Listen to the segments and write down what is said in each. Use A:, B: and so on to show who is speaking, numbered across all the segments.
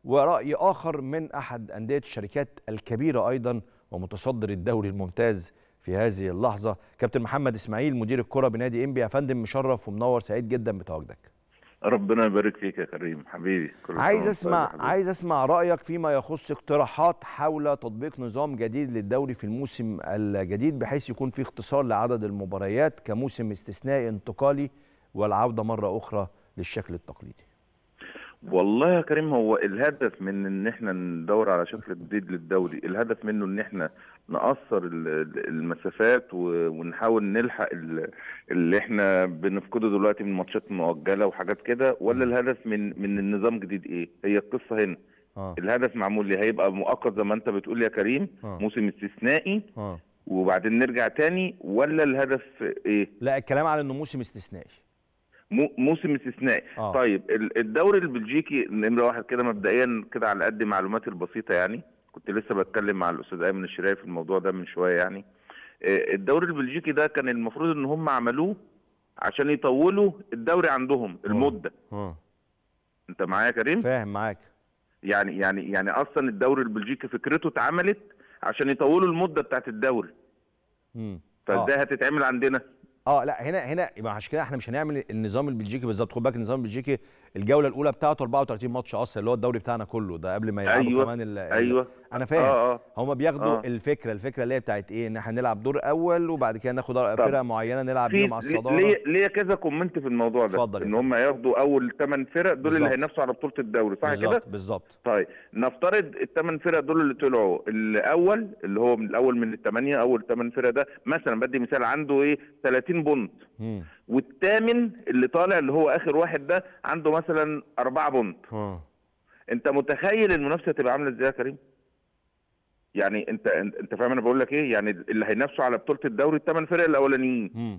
A: ورأي آخر من أحد أندية الشركات الكبيرة أيضا ومتصدر الدوري الممتاز في هذه اللحظة كابتن محمد إسماعيل مدير الكرة بنادي إنبي يا فندم مشرف ومنور سعيد جدا بتواجدك
B: ربنا يبارك فيك يا كريم حبيبي كل
A: عايز
B: سنة
A: اسمع
B: وأنت طيب يا حبيبي.
A: عايز اسمع رايك فيما يخص اقتراحات حول تطبيق نظام جديد للدوري في الموسم الجديد بحيث يكون في اختصار لعدد المباريات كموسم استثنائي انتقالي والعوده مره اخرى للشكل التقليدي
B: والله يا كريم هو الهدف من ان احنا ندور على شكل جديد للدوري الهدف منه ان احنا نقصر ال- ال- المسافات و- ونحاول نلحق ال- اللي احنا بنفقده دلوقتي من ماتشات مؤجله وحاجات كده ولا الهدف من من النظام جديد ايه هي القصه هنا
A: اه
B: الهدف معمول لي هيبقى مؤقت زي ما انت بتقول يا كريم
A: آه.
B: موسم استثنائي
A: اه
B: وبعدين نرجع تاني ولا الهدف ايه
A: لا الكلام على انه موسم استثنائي
B: مو- موسم استثنائي
A: آه.
B: طيب ال- الدوري البلجيكي نمره واحد كده مبدئيا كده على قد معلوماتي البسيطه يعني كنت لسه بتكلم مع الاستاذ ايمن الشراي في الموضوع ده من شويه يعني آه، الدوري البلجيكي ده كان المفروض ان هم عملوه عشان يطولوا الدوري عندهم المده
A: اه
B: انت معايا يا كريم
A: فاهم معاك
B: يعني يعني يعني اصلا الدوري البلجيكي فكرته اتعملت عشان يطولوا المده بتاعت الدوري
A: امم
B: فازاي هتتعمل عندنا
A: اه لا هنا هنا يبقى عشان كده احنا مش هنعمل النظام البلجيكي بالظبط خد بالك النظام البلجيكي الجوله الاولى بتاعته 34 ماتش اصلا اللي هو الدوري بتاعنا كله ده قبل ما يلعبوا
B: أيوة،
A: كمان ال ال-
B: ايوه
A: انا فاهم
B: اه اه
A: هما بياخدوا
B: آه.
A: الفكره الفكره اللي هي بتاعت ايه ان احنا نلعب دور اول وبعد كده ناخد فرقه معينه نلعب
B: في
A: بيهم على الصداره
B: ليه ليه كذا كومنت في الموضوع ده
A: اتفضل يا
B: ان
A: فندم.
B: هم ياخدوا اول ثمان فرق دول اللي
A: بالظبط.
B: هينافسوا على بطوله الدوري صح كده
A: بالظبط بالظبط
B: طيب نفترض الثمان فرق دول اللي طلعوا الاول اللي هو من الاول من الثمانيه اول ثمان فرق ده مثلا بدي مثال عنده ايه 30 بونت
A: مم.
B: والثامن اللي طالع اللي هو اخر واحد ده عنده مثلا أربعة بونت
A: اه
B: انت متخيل المنافسه تبقى عامله ازاي يا كريم يعني انت انت انت فاهم انا بقول لك ايه يعني اللي هينافسوا على بطوله الدوري الثمان فرق الاولانيين
A: مم.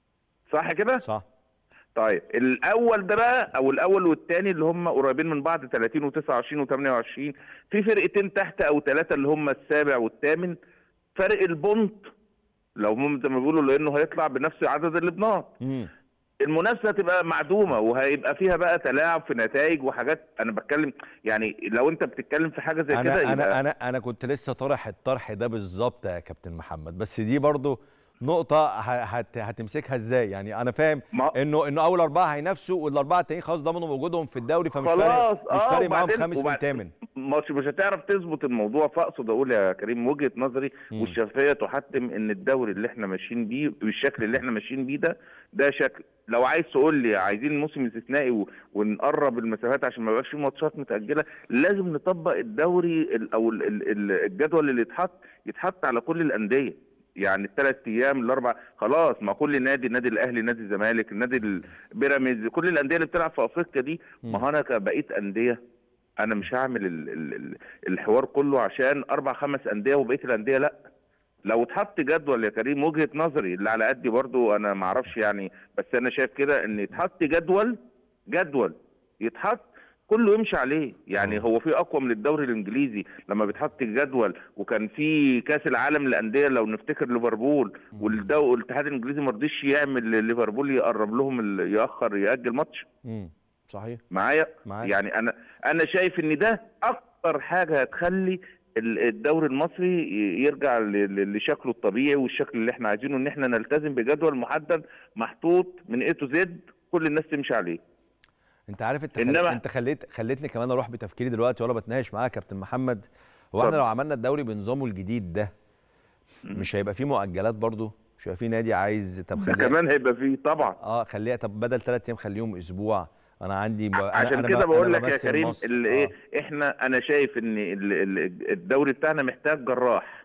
B: صح كده
A: صح
B: طيب الاول ده بقى او الاول والثاني اللي هم قريبين من بعض 30 و29 و28 في فرقتين تحت او ثلاثه اللي هم السابع والثامن فرق البونت لو هم زي ما بيقولوا لانه هيطلع بنفس عدد الابناط
A: مم.
B: المنافسه هتبقى معدومه وهيبقى فيها بقى تلاعب في نتائج وحاجات انا بتكلم يعني لو انت بتتكلم في حاجه زي كده
A: انا انا
B: يبقى
A: انا انا كنت لسه طرح الطرح ده بالظبط يا كابتن محمد بس دي برضو نقطة ه- هت هتمسكها ازاي؟ يعني أنا فاهم
B: ما-
A: إنه إنه أول أربعة هينافسوا والأربعة التانيين خلاص ضمنوا وجودهم في الدوري فمش
B: خلاص
A: فارق مش
B: اه
A: فارق معاهم
B: وبعدين-
A: خامس من
B: وبعد-
A: تامن
B: مش مش هتعرف تظبط الموضوع فاقصد اقول يا كريم وجهه نظري
A: مم.
B: والشفافيه تحتم ان الدوري اللي احنا ماشيين بيه بالشكل اللي احنا ماشيين بيه ده ده شكل لو عايز تقول لي عايزين موسم استثنائي و- ونقرب المسافات عشان ما يبقاش في ماتشات متاجله لازم نطبق الدوري ال- او ال- ال- ال- الجدول اللي يتحط يتحط على كل الانديه يعني الثلاث ايام الاربع خلاص ما كل نادي النادي الاهلي نادي الزمالك النادي البيراميدز كل الانديه اللي بتلعب في افريقيا دي ما هو انا كبقيت انديه انا مش هعمل ال ال ال الحوار كله عشان اربع خمس انديه وبقيه الانديه لا لو اتحط جدول يا كريم وجهه نظري اللي على قدي برضو انا ما اعرفش يعني بس انا شايف كده ان يتحط جدول جدول يتحط كله يمشي عليه يعني
A: آه.
B: هو في اقوى من الدوري الانجليزي لما بيتحط جدول وكان في كاس العالم للانديه لو نفتكر ليفربول والدو- والاتحاد الانجليزي ما رضيش يعمل ليفربول يقرب لهم ال- ياخر ياجل ماتش
A: مم. صحيح
B: معايا
A: معاك.
B: يعني انا انا شايف ان ده اكتر حاجه هتخلي ال- الدوري المصري ي- يرجع ل- ل- لشكله الطبيعي والشكل اللي احنا عايزينه ان احنا نلتزم بجدول محدد محطوط من اي تو زد كل الناس تمشي عليه
A: انت عارف انت خل...
B: إنما-
A: انت خليت خليتني كمان اروح بتفكيري دلوقتي وانا بتناقش معاك يا كابتن محمد هو احنا
B: اتفضل.
A: لو عملنا الدوري بنظامه الجديد ده مش هيبقى فيه مؤجلات برضو مش هيبقى فيه نادي عايز طب
B: ده
A: خليها
B: كمان هيبقى فيه طبعا
A: اه خليها طب بدل ثلاث ايام خليهم اسبوع انا عندي ب... أنا
B: عشان
A: أنا
B: كده
A: ب...
B: بقول
A: أنا
B: لك يا
A: بمثل
B: كريم
A: مصر.
B: اللي ايه احنا انا شايف ان ال- ال- الدوري بتاعنا محتاج جراح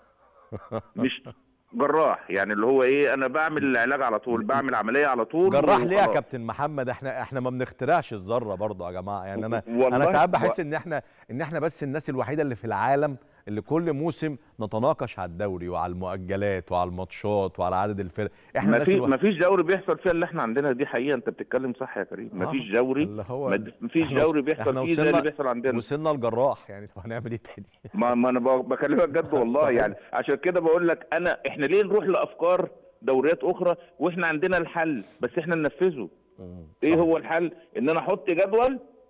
B: مش جراح يعني اللي هو ايه انا بعمل العلاج على طول بعمل عمليه على طول
A: جراح ليه يا
B: وخلاص.
A: كابتن محمد احنا احنا ما بنخترعش الذره برضه يا جماعه يعني انا
B: والله
A: انا ساعات بحس
B: و-
A: ان احنا ان احنا بس الناس الوحيده اللي في العالم اللي كل موسم نتناقش على الدوري وعلى المؤجلات وعلى الماتشات وعلى عدد الفرق احنا
B: ما
A: الناس
B: في
A: الوح-
B: ما فيش دوري بيحصل فيها اللي احنا عندنا دي حقيقه انت بتتكلم صح يا كريم ما
A: آه،
B: فيش دوري
A: اللي هو
B: ما ما فيش
A: إحنا
B: دوري
A: وص-
B: بيحصل
A: إحنا
B: فيه زي
A: وصلنا-
B: اللي بيحصل عندنا
A: وصلنا الجراح يعني طب هنعمل ايه تاني
B: ما, ما انا ب- بكلمك جد والله
A: صحيح.
B: يعني عشان كده بقول لك انا احنا ليه نروح لافكار دوريات اخرى واحنا عندنا الحل بس احنا ننفذه ايه
A: صح.
B: هو الحل ان انا احط جدول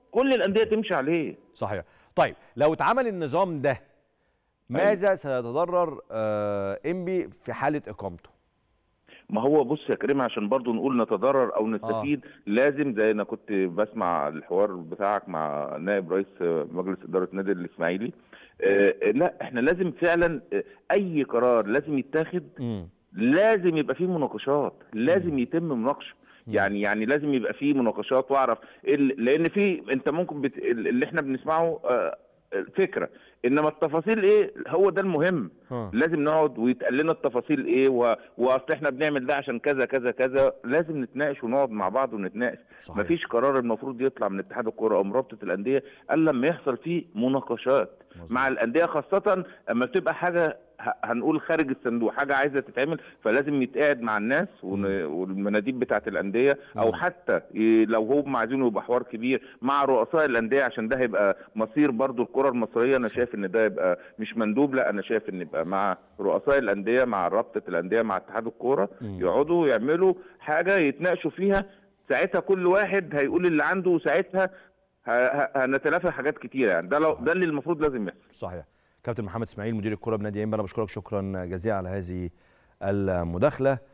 B: كل الانديه تمشي عليه
A: صحيح طيب لو اتعمل النظام ده ماذا سيتضرر آه انبي في حاله اقامته
B: ما هو بص يا كريم عشان برضو نقول نتضرر او نستفيد آه. لازم زي انا كنت بسمع الحوار بتاعك مع نائب رئيس مجلس اداره نادي الاسماعيلي آه لا احنا لازم فعلا اي قرار لازم يتاخد م. لازم يبقى فيه مناقشات لازم م. يتم مناقشه يعني يعني لازم يبقى فيه مناقشات واعرف لان في انت ممكن بت... اللي احنا بنسمعه آه فكره انما التفاصيل ايه هو ده المهم ها. لازم نقعد ويتقال لنا التفاصيل ايه و... واصل احنا بنعمل ده عشان كذا كذا كذا لازم نتناقش ونقعد مع بعض ونتناقش صحيح. مفيش قرار المفروض يطلع من اتحاد الكوره او من رابطه الانديه الا لما يحصل فيه مناقشات مزيد. مع الانديه خاصه اما بتبقى حاجه هنقول خارج الصندوق حاجه عايزه تتعمل فلازم يتقعد مع الناس والمناديب بتاعه الانديه او حتى لو هم عايزينه يبقى حوار كبير مع رؤساء الانديه عشان ده هيبقى مصير برضو الكره المصريه انا شايف ان ده يبقى مش مندوب لا انا شايف ان يبقى مع رؤساء الانديه مع رابطه الانديه مع اتحاد الكوره يقعدوا يعملوا حاجه يتناقشوا فيها ساعتها كل واحد هيقول اللي عنده وساعتها هنتلافى حاجات كتيره يعني ده لو ده اللي المفروض لازم يحصل
A: صحيح كابتن محمد اسماعيل مدير الكره بنادي انبا انا بشكرك شكرا جزيلا على هذه المداخله